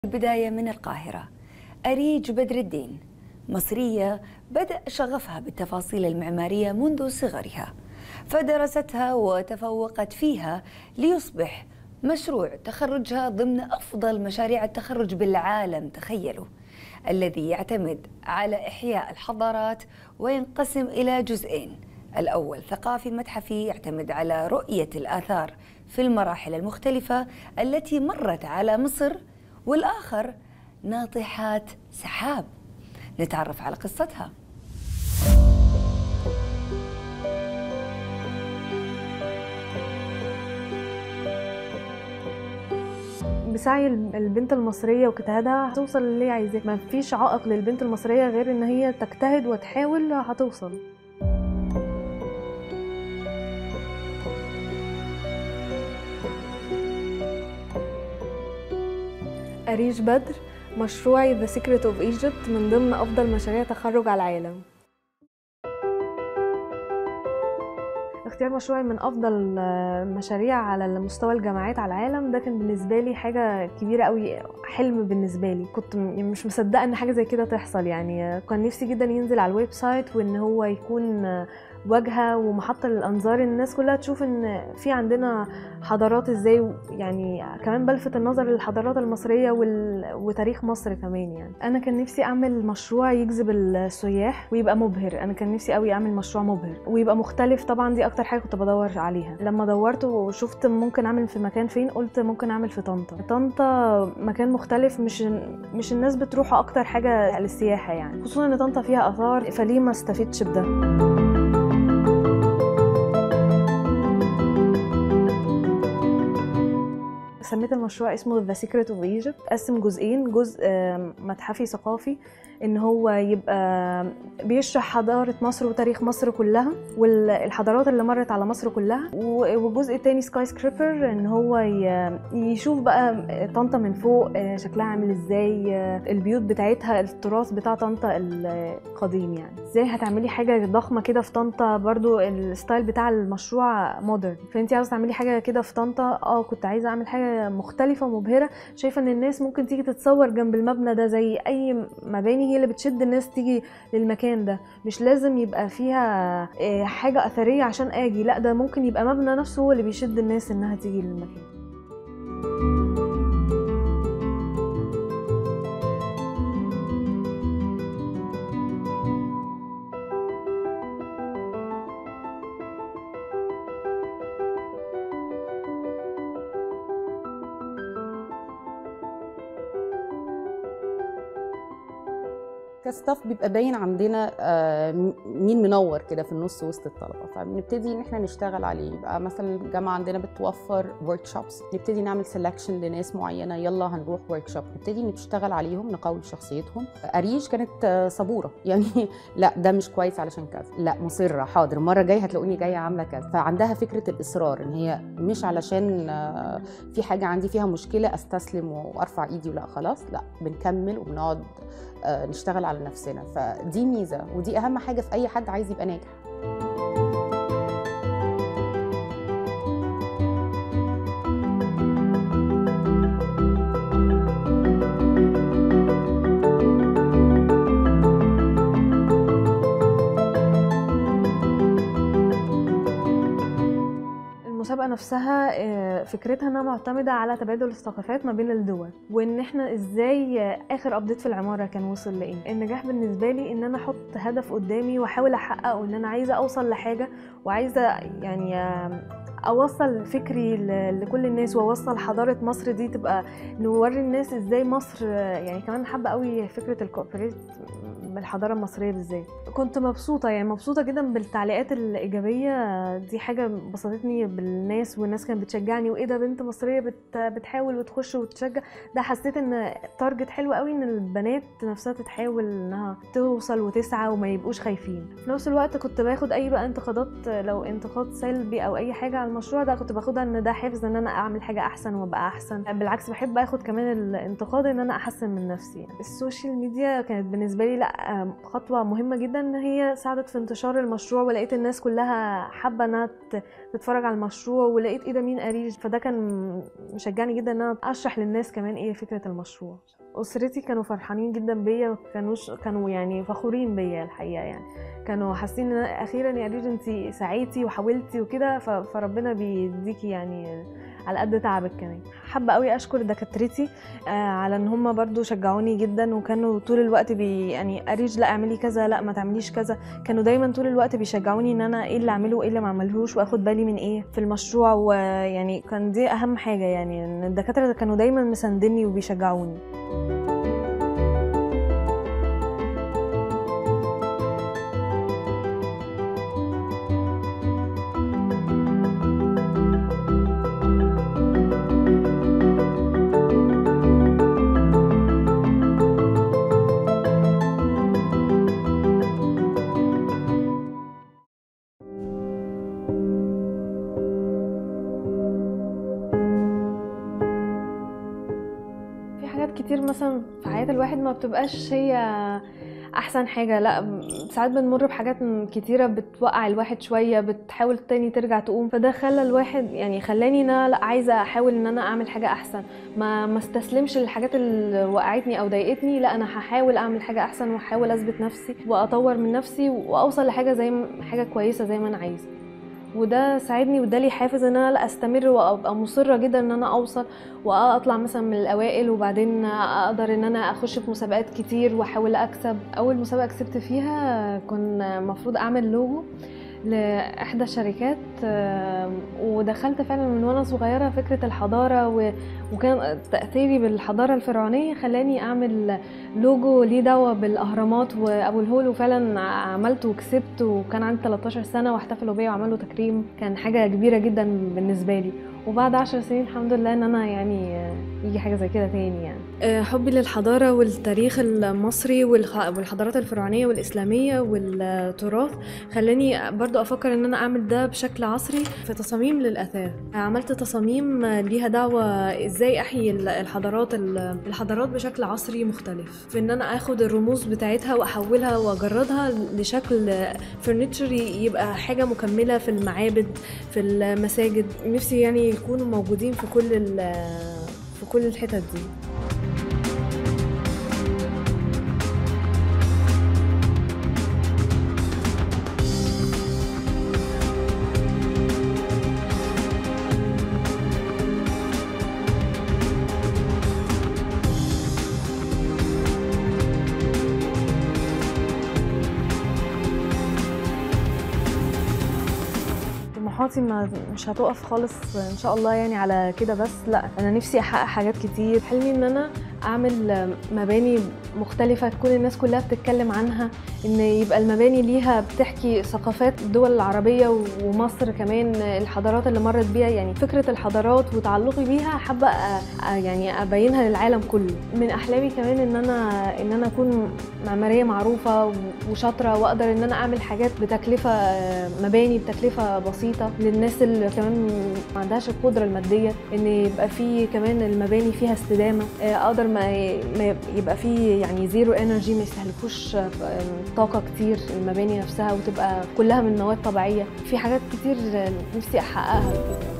البداية من القاهرة أريج بدر الدين مصرية بدأ شغفها بالتفاصيل المعمارية منذ صغرها فدرستها وتفوقت فيها ليصبح مشروع تخرجها ضمن أفضل مشاريع التخرج بالعالم تخيلوا الذي يعتمد على إحياء الحضارات وينقسم إلى جزئين الأول ثقافي متحفي يعتمد على رؤية الآثار في المراحل المختلفة التي مرت على مصر والآخر ناطحات سحاب نتعرف على قصتها بسعي البنت المصريه واجتهادها هتوصل للي هي عايزاه ما فيش عائق للبنت المصريه غير ان هي تجتهد وتحاول هتوصل أريج بدر مشروعي The Secret of Egypt من ضمن أفضل مشاريع تخرج على العالم اختيار مشروعي من افضل مشاريع على مستوى الجامعات على العالم ده كان بالنسبه لي حاجه كبيره قوي حلم بالنسبه لي كنت مش مصدقه ان حاجه زي كده تحصل يعني كان نفسي جدا ينزل على الويب سايت وان هو يكون واجهه ومحطه للانظار الناس كلها تشوف ان في عندنا حضارات ازاي يعني كمان بلفت النظر للحضارات المصريه وال... وتاريخ مصر كمان يعني انا كان نفسي اعمل مشروع يجذب السياح ويبقى مبهر انا كان نفسي قوي اعمل مشروع مبهر ويبقى مختلف طبعا دي اكتر حاجه كنت بدور عليها لما دورت وشفت ممكن اعمل في مكان فين قلت ممكن اعمل في طنطا طنطا مكان مختلف مش مش الناس بتروحه اكتر حاجه للسياحه يعني خصوصا ان طنطا فيها اثار فليه ما استفدتش بده سميت المشروع اسمه The Secret of Egypt قسم جزئين جزء متحفي ثقافي ان هو يبقى بيشرح حضاره مصر وتاريخ مصر كلها والحضارات اللي مرت على مصر كلها والجزء التاني سكاي سكريبر ان هو يشوف بقى طنطا من فوق شكلها عامل ازاي البيوت بتاعتها التراث بتاع طنطا القديم يعني ازاي هتعملي حاجه ضخمه كده في طنطا برضو الستايل بتاع المشروع مودرن فانت عاوزه تعملي حاجه كده في طنطا اه كنت عايزه اعمل حاجه مختلفه ومبهره شايفه ان الناس ممكن تيجي تتصور جنب المبنى ده زي اي مباني هي اللي بتشد الناس تيجي للمكان ده مش لازم يبقى فيها حاجة أثرية عشان أجي لا ده ممكن يبقى مبنى نفسه هو اللي بيشد الناس إنها تيجي للمكان كستاف بيبقى باين عندنا مين منور كده في النص وسط الطلبه فبنبتدي ان احنا نشتغل عليه يبقى مثلا الجامعه عندنا بتوفر ورك شوبس نبتدي نعمل سelection لناس معينه يلا هنروح ورك شوب نبتدي نشتغل عليهم نقوي شخصيتهم اريج كانت صبوره يعني لا ده مش كويس علشان كذا لا مصره حاضر المره الجايه هتلاقوني جايه عامله كذا فعندها فكره الاصرار ان هي مش علشان في حاجه عندي فيها مشكله استسلم وارفع ايدي ولا خلاص لا بنكمل وبنقعد نشتغل على نفسنا فدي ميزه ودي اهم حاجه في اي حد عايز يبقى ناجح المسابقه نفسها فكرتها انها معتمده على تبادل الثقافات ما بين الدول وان احنا ازاي اخر ابديت في العماره كان وصل لايه النجاح بالنسبه لي ان انا احط هدف قدامي واحاول احققه ان انا عايزه اوصل لحاجه وعايزه يعني اوصل فكري لكل الناس واوصل حضاره مصر دي تبقى نوري الناس ازاي مصر يعني كمان حابه قوي فكره الكوبريت بالحضاره المصريه بالذات كنت مبسوطه يعني مبسوطه جدا بالتعليقات الايجابيه دي حاجه بسطتني بالناس والناس كانت بتشجعني وايه ده بنت مصريه بت بتحاول وتخش وتشجع ده حسيت ان تارجت حلو قوي ان البنات نفسها تتحاول انها توصل وتسعى وما يبقوش خايفين في نفس الوقت كنت باخد اي بقى انتقادات لو انتقاد سلبي او اي حاجه على المشروع ده كنت باخدها ان ده حافز ان انا اعمل حاجه احسن وابقى احسن بالعكس بحب اخد كمان الانتقاد ان انا احسن من نفسي يعني. السوشيال ميديا كانت بالنسبه لي لا خطوه مهمه جدا ان هي ساعدت في انتشار المشروع ولقيت الناس كلها حابه انها تتفرج على المشروع ولقيت ايه ده مين اريج فده كان مشجعني جدا ان انا اشرح للناس كمان ايه فكره المشروع اسرتي كانوا فرحانين جدا بيا كانوش كانوا يعني فخورين بيا الحقيقه يعني كانوا حاسين ان اخيرا يا ريج انت سعيتي وحاولتي وكده فربنا بيديكي يعني على قد تعبك كمان حابه قوي اشكر دكاترتي على ان هم برضو شجعوني جدا وكانوا طول الوقت بي يعني اريج لا اعملي كذا لا ما تعمليش كذا كانوا دايما طول الوقت بيشجعوني ان انا ايه اللي اعمله وايه اللي ما اعملهوش واخد بالي من ايه في المشروع ويعني كان دي اهم حاجه يعني ان الدكاتره كانوا دايما مساندني وبيشجعوني كتير مثلا في حياة الواحد ما بتبقاش هي احسن حاجه لا ساعات بنمر بحاجات كتيره بتوقع الواحد شويه بتحاول تاني ترجع تقوم فده خلى الواحد يعني خلاني ان انا لا عايزه احاول ان انا اعمل حاجه احسن ما ما استسلمش للحاجات اللي وقعتني او ضايقتني لا انا هحاول اعمل حاجه احسن واحاول اثبت نفسي واطور من نفسي واوصل لحاجه زي حاجه كويسه زي ما انا عايزه وده ساعدني وده لي حافز ان انا لا استمر وابقى مصره جدا ان انا اوصل واطلع مثلا من الاوائل وبعدين اقدر ان انا اخش في مسابقات كتير واحاول اكسب اول مسابقه كسبت فيها كان المفروض اعمل لوجو لاحدى الشركات ودخلت فعلا من وانا صغيره فكره الحضاره وكان تاثيري بالحضاره الفرعونيه خلاني اعمل لوجو ليه دعوه بالاهرامات وابو الهول وفعلا عملته وكسبت وكان عندي 13 سنه واحتفلوا بيا وعملوا تكريم كان حاجه كبيره جدا بالنسبه لي وبعد عشر سنين الحمد لله ان انا يعني يجي حاجه زي كده تاني يعني حبي للحضاره والتاريخ المصري والحضارات الفرعونيه والاسلاميه والتراث خلاني برضو افكر ان انا اعمل ده بشكل عصري في تصاميم للاثاث عملت تصاميم ليها دعوه ازاي احيي الحضارات الحضارات بشكل عصري مختلف في ان انا اخد الرموز بتاعتها واحولها واجردها لشكل فرنتشر يبقى حاجه مكمله في المعابد في المساجد نفسي يعني يكونوا موجودين في كل في كل الحتت دي طموحاتي ما مش هتقف خالص ان شاء الله يعني على كده بس لا انا نفسي احقق حاجات كتير حلمي ان انا اعمل مباني مختلفه تكون الناس كلها بتتكلم عنها ان يبقى المباني ليها بتحكي ثقافات الدول العربيه ومصر كمان الحضارات اللي مرت بيها يعني فكره الحضارات وتعلقي بيها حابه يعني ابينها للعالم كله من احلامي كمان ان انا ان انا اكون معماريه معروفه وشاطره واقدر ان انا اعمل حاجات بتكلفه مباني بتكلفه بسيطه للناس اللي كمان ما عندهاش القدره الماديه ان يبقى في كمان المباني فيها استدامه اقدر ما يبقى في يعني زيرو انرجي ما يستهلكوش طاقه كتير المباني نفسها وتبقى كلها من مواد طبيعيه في حاجات كتير نفسي احققها كده